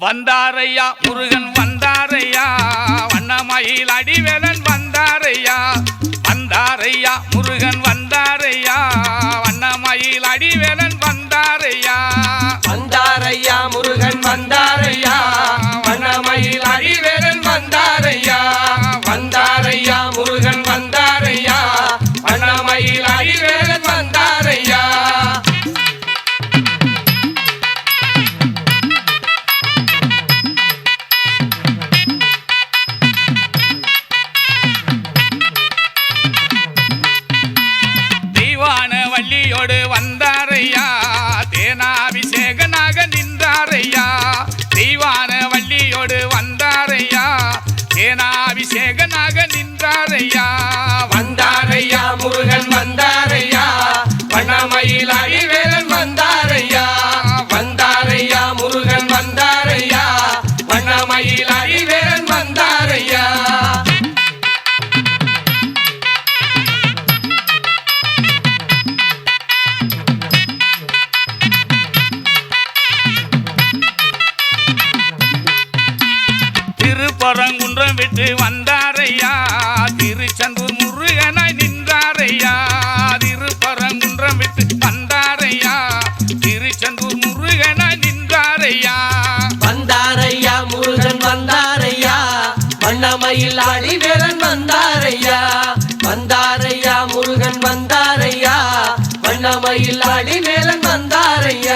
வந்தாரையா முருகன் வந்தாரையா வண்ணமயில் அடிவேலன் வந்தாரையா வந்தாரையா முருகன் வந்தாரையா வண்ணமயில் அடிவேலன் வந்தாரையா வந்தாரையா முருகன் வந்தாரையா வண்ணமயில் அடிவேலன் வந்தாரையா வந்தாரையா முருகன் வந்தாரையா வண்ணமயில் அடிவேலன் வந்தாரையா தெய்வான வள்ளியோடு வந்தாரையா தேனாபிஷேகனாக நின்றாரையா தெய்வான வள்ளியோடு வந்தாரையா தேனாபிஷேகனாக நின்றாரையா வந்தாரையா முருகன் வந்தாரையா வண்ணமயில் அடிவேலன் வந்தாரையா வந்தாரையா முருகன் வந்தாரையா வண்ணமயில் அடிவேலன் வந்தாரையா திருப்பரங்குன்றம் விட்டு வந்தாரையா திருச்செந்தூர் முருகனாய் நின்றாரையா திருப்பரங்குன்றம் விட்டு வந்தாரையா திருச்செந்தூர் முருகனாய் நின்றாரையா வந்தாரையா முருகன் வந்தாரையா வண்ணமயில் அடிவேலன் வந்தாரையா வந்தாரையா முருகன் வந்தாரையா வண்ணமயில் அடிவேலன் வந்தாரையா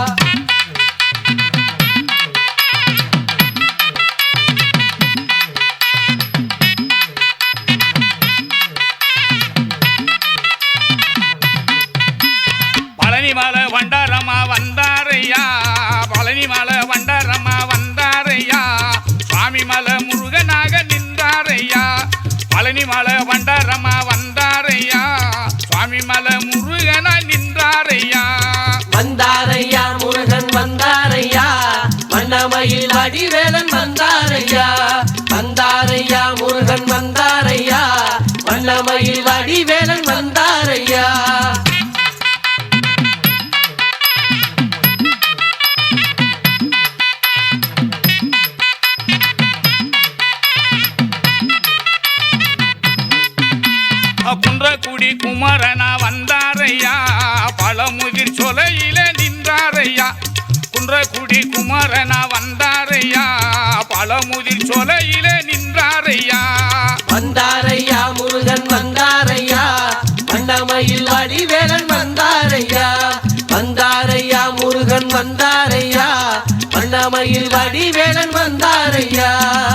பழனிமலை வண்டாரம்மா வந்தாரையா பழனிமலை வண்டாரம்மா வந்தாரையா சுவாமிமலை முருகனாக நின்றாரையா பழனிமலை வண்டாரம்மா வந்தாரையா சுவாமிமலை முருகனாய் நின்றாரையா வந்தாரையா முருகன் வந்தாரையா வண்ணமயில் அடிவேலன் வந்தாரையா வந்தாரையா முருகன் வந்தாரையா வண்ணமயில் அடிவேலன் வந்தாரையா குன்றக்குடி குமரனா வந்தாரையா பழமுதிர் சொலையில நின்றாரையா குன்றக்குடி குமரனா வந்தாரையா பழமுதிர் சொலையில நின்றாரையா வந்தாரையா முருகன் வந்தாரையா வண்ணமயில் அடிவேலன் வந்தாரையா வந்தாரையா முருகன் வந்தாரையா வண்ணமயில் அடிவேலன் வந்தாரையா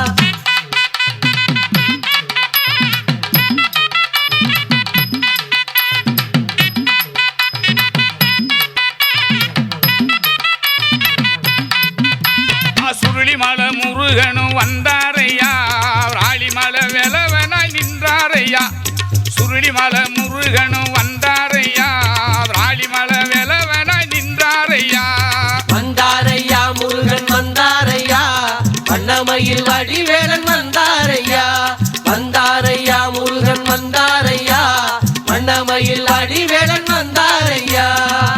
சுருளிமலை முருகனும் வந்தாரையா ராளிமலை வெலவனாய் நின்றாரையா சுருளிமலை முருகனும் வந்தாரையா ராளிமலை வெலவனாய் நின்றாரையா வந்தாரையா முருகன் வந்தாரையா வண்ணமயில் அடிவேலன் வந்தாரையா வந்தாரையா முருகன் வந்தாரையா வண்ணமயில் அடிவேலன் வந்தாரையா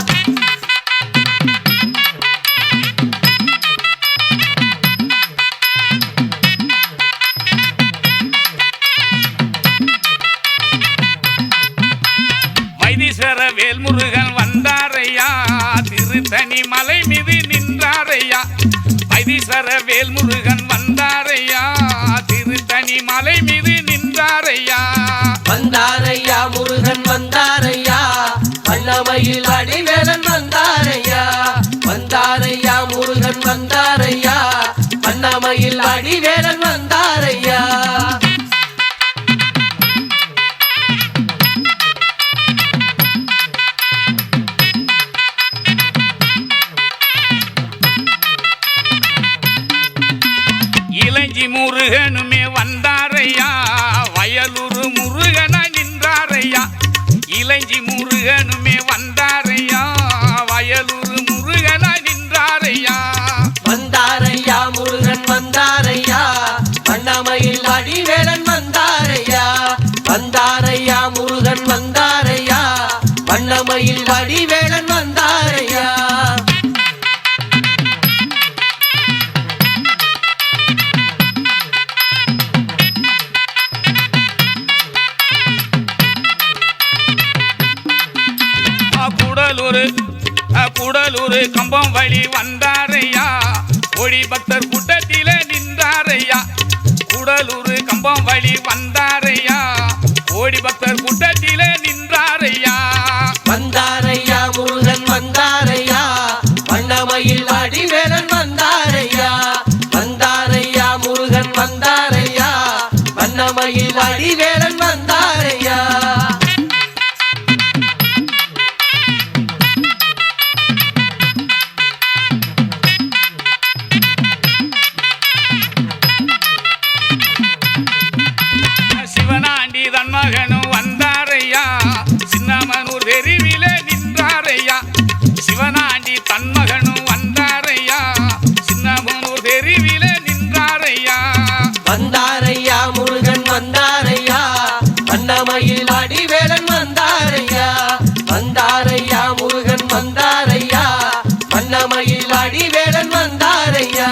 வைத்தீஸ்வர வேல்முருகன் வந்தாரையா திருத்தணி மலை மீது நின்றாரையா வைத்தீஸ்வர வேல்முருகன் வந்தாரையா திருத்தணி மலை மீது நின்றாரையா வந்தாரையா முருகன் வந்தாரையா வண்ணமயில் அடிவேலன் வந்தாரையா வந்தாரையா முருகன் வந்தாரையா வண்ணமயில் அடிவேலன் வந்தாரையா இளஞ்சி முருகனுமே வந்தாரையா வயலூர் முருகனாய் நின்றாரையா இளஞ்சி முருகனுமே வந்தாரையா வயலூர் முருகனாய் நின்றாரையா வந்தாரையா முருகன் வந்தாரையா வண்ணமயில் அடிவேலன் வந்தாரையா வந்தாரையா முருகன் வந்தாரையா வண்ணமயில் வடிவேலன் வந்தாரையா கம்பம் வழி வந்தாரையா கோடி பக்தர் கூட்டத்திலே நின்றாரையா கூடலூர் கம்பம் வழி வந்தாரையா கோடி பக்தர் கூட்டத்திலே நின்றாரையா வந்தாரையா முருகன் வந்தாரையா வண்ணமயில் அடிவேலன் வந்தாரையா வந்தாரையா முருகன் வந்தாரையா வண்ணமயில் அடிவேலன் வந்தாரையா சிவனாண்டி தன் மகனும் வந்தாரையா சின்னமனூர் தெருவிலே நின்றாரையா சிவனாண்டி தன் மகனும் வந்தாரையா சின்னமனூர் தெருவிலே நின்றாரையா வந்தாரையா முருகன் வந்தாரையா வண்ணமயில் அடிவேலன் வந்தாரையா வந்தாரையா முருகன் வந்தாரையா வண்ணமயில் அடிவேலன் வந்தாரையா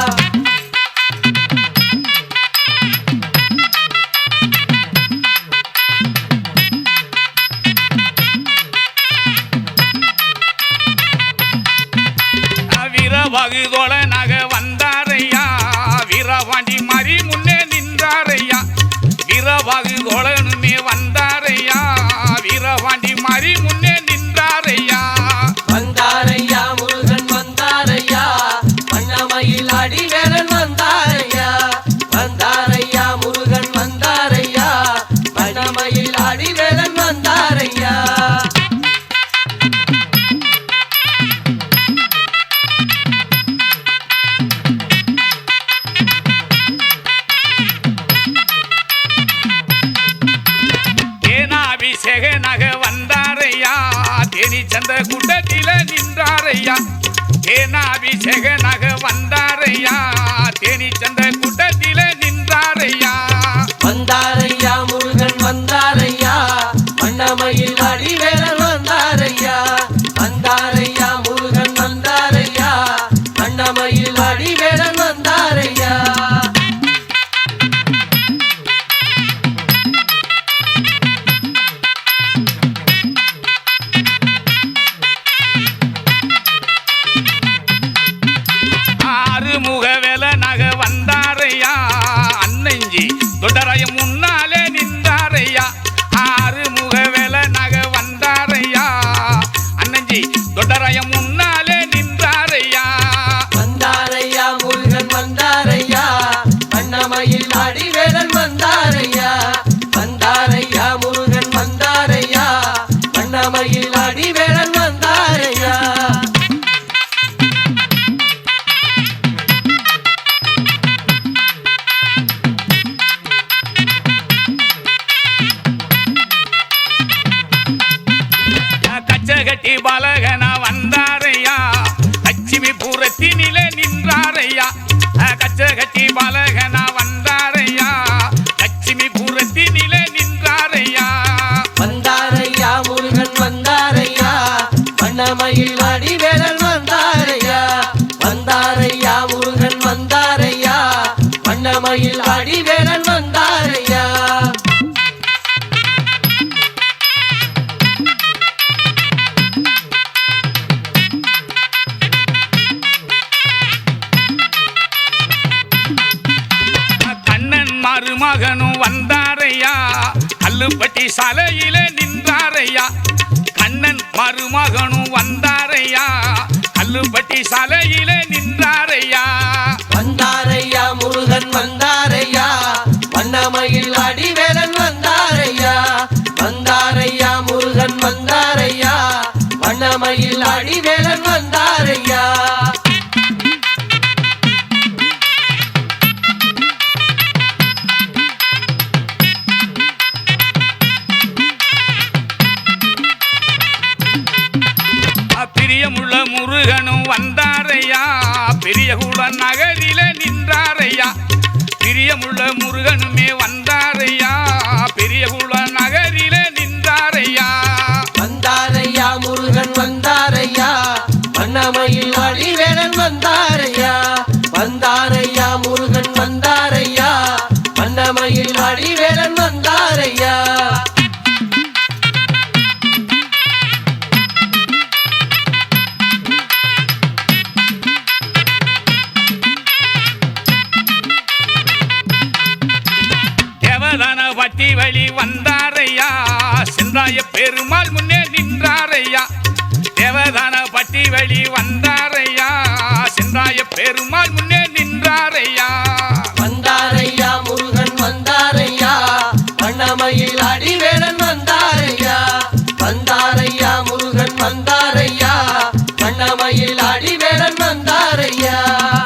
வீரவகுதோள நக வந்தாரையா வீரவாண்டி மறி முன்னே நின்றாரையா வீரவகுதோளனுமே வந்தாரையா வீரவாண்டி மறி முன்னே நின்றாரையா வந்தாரையா முருகன் வந்தாரையா வண்ணமயில் அடிவேலன் வந்தாரையா வந்தாரையா முருகன் வந்தாரையா வண்ணமயில் அடிவேலன் வந்தாரையா தேனாபிஷேக நக வந்தாரையா தேனி சந்த கூட்டத்தில நின்றாரையா தேனாபிஷேக நக வந்தாரையா தேனி சந்த கூட்டத்தில நின்றாரையா வந்தாரையா முருகன் வந்தாரையா வண்ணமயில் அடிவேலன் வந்தாரையா வந்தாரையா முருகன் வந்தாரையா வண்ணமயில் அடிவேலன் வந்தாரையா ஆறுமுக வேல நக வந்தாரையா அன்னஞ்சி தொடரையும் முன்னாலே நின்றாரையா ஆறுமுக வேல நக வந்தாரையா அன்னஞ்சி தொடரையும் முன்னாலே நின்றாரையா வந்தாரையா முருகன் வந்தாரையா வண்ணமயில் அடிவேலன் வந்தாரையா வந்தாரையா முருகன் வந்தாரையா வண்ணமயில் அடிவேலன் வந்தாரையா கச்சகட்டி பலகன வந்தாரையா லட்சுமி பூரத்தினிலே நின்றாரையா கச்சகட்டி பலகன வந்தாரையா லட்சுமி பூரத்தினிலே நின்றாரையா வந்தாரையா முருகன் வந்தாரையா வண்ணமயில் அடிவேலன் வந்தாரையா வந்தாரையா முருகன் வந்தாரையா வண்ணமயில் அடிவேலன் வந்தாரையா கண்ணன் மருமகனும் வந்தாரையா கல்லுப்பட்டி சாலையிலே நின்றாரையா கண்ணன் மருமகனும் வந்தாரையா கல்லுப்பட்டி சாலையிலே நின்றாரையா வந்தாரையா முருகன் வந்தாரையா வண்ணமயில் அடிவேலன் வந்தாரையா வந்தாரையா முருகன் வந்தாரையா வண்ணமயில் அடிவேலன் வந்தாரையா பிரியமுள்ள முருகனும் வந்தாரையா பெரியகுள நகரில நின்றாரையா பிரியமுள்ள முருகனுமே வந்தாரையா பெரியகுள நகரில நின்றாரையா வந்தாரையா முருகன் வந்தாரையா வண்ணமயில் அடிவேலன் வந்தாரையா வந்தாரையா முருகன் வந்தாரையா வண்ணமயில் அடிவேலன் வந்தாரையா பட்டி வழி வந்தாரையா சென்றாய பெருமாள் முன்னே நின்றாரையா தேவதான பட்டி வழி வந்தாரையா சென்றாய பெருமாள் முன்னே நின்றாரையா வந்தாரையா முருகன் வந்தாரையா வண்ணமயில் அடிவேலன் வந்தாரையா வந்தாரையா முருகன் வந்தாரையா வண்ணமயில் அடிவேலன் வந்தாரையா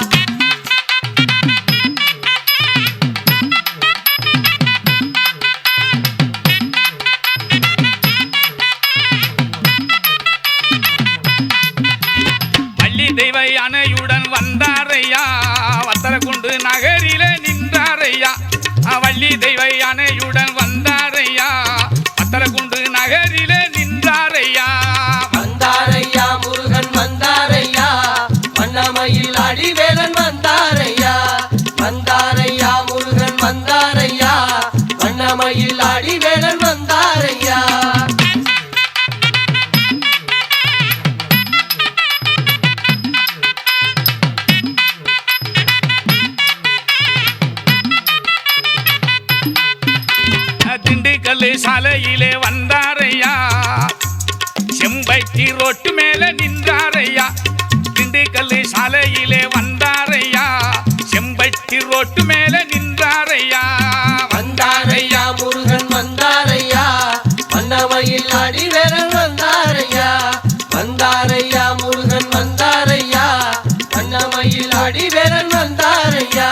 பள்ளி தெய்வ அணையுடன் வந்தாரையா வத்தரக்குண்டு நகரில நின்றாரையா வள்ளி தெய்வ அணையுடன் வந்தாரையா வத்தரக்குண்டு நகரில நின்றாரையா வந்தாரையா முருகன் வந்தாரையா வண்ணமயில் அடிவேலன் வந்தாரையா வந்தாரையா முருகன் வந்தாரையா வண்ணமயில் அடிவேலன் வந்தாரையா திண்டுக்கல் சாலையிலே வந்தாரையா செம்பட்டி ரோட்டு மேல நின்றாரையா திண்டுக்கல் சாலையிலே வந்தாரையா செம்பட்டி ரோட்டு மேல நின்றாரையா வந்தாரையா முருகன் வந்தாரையா வண்ணமயில் அடிவேலன் வந்தாரையா வந்தாரையா முருகன் வந்தாரையா வண்ணமயில் அடிவேலன் வந்தாரையா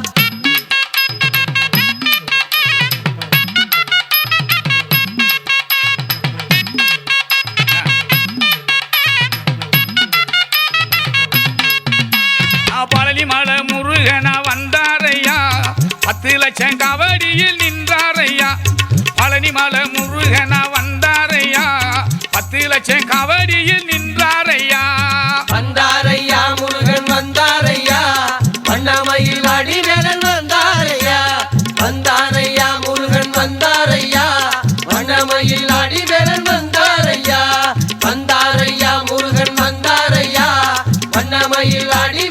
பழனி மலை முருகனா வந்தாரையா பத்து லட்சம் கபடியில் நின்றாரையா பழனி மலை முருகனா வந்தாரையா பத்து லட்சம் கபடியில் நின்றாரையா வந்தாரையா முருகன் வந்தாரையா வண்ணமயில் அடிவேலன் வந்தாரையா வந்தாரையா முருகன் வந்தாரையா வண்ணமயில் அடிவேலன் வந்தாரையா வந்தாரையா முருகன் வந்தாரையா வண்ணமயில் அடி